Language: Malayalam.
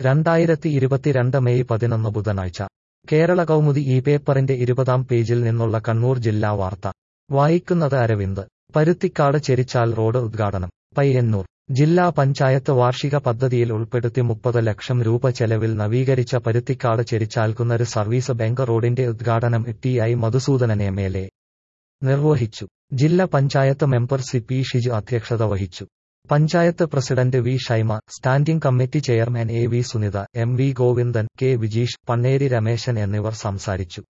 രണ്ടായിരത്തി ഇരുപത്തിരണ്ട് മെയ് പതിനൊന്ന് ബുധനാഴ്ച കേരള കൗമുദി ഈ പേപ്പറിന്റെ ഇരുപതാം പേജിൽ നിന്നുള്ള കണ്ണൂർ ജില്ലാ വാർത്ത വായിക്കുന്നത് അരവിന്ദ് പരുത്തിക്കാട് ചെരിച്ചാൽ റോഡ് ഉദ്ഘാടനം പയ്യന്നൂർ ജില്ലാ പഞ്ചായത്ത് വാർഷിക പദ്ധതിയിൽ ഉൾപ്പെടുത്തി മുപ്പത് ലക്ഷം രൂപ ചെലവിൽ നവീകരിച്ച പരുത്തിക്കാട് ചെരിച്ചാൽക്കുന്നര് സർവീസ് ബാങ്ക് റോഡിന്റെ ഉദ്ഘാടനം T I Madhusoodanan M L A നിർവഹിച്ചു ജില്ലാ panchayat member C P Shiju അധ്യക്ഷത വഹിച്ചു panchayat president V Shaima standing committee chairman A V Sunitha M V Govindan K Vijeesh Panneri Rameshan എന്നിവർ സംസാരിച്ചു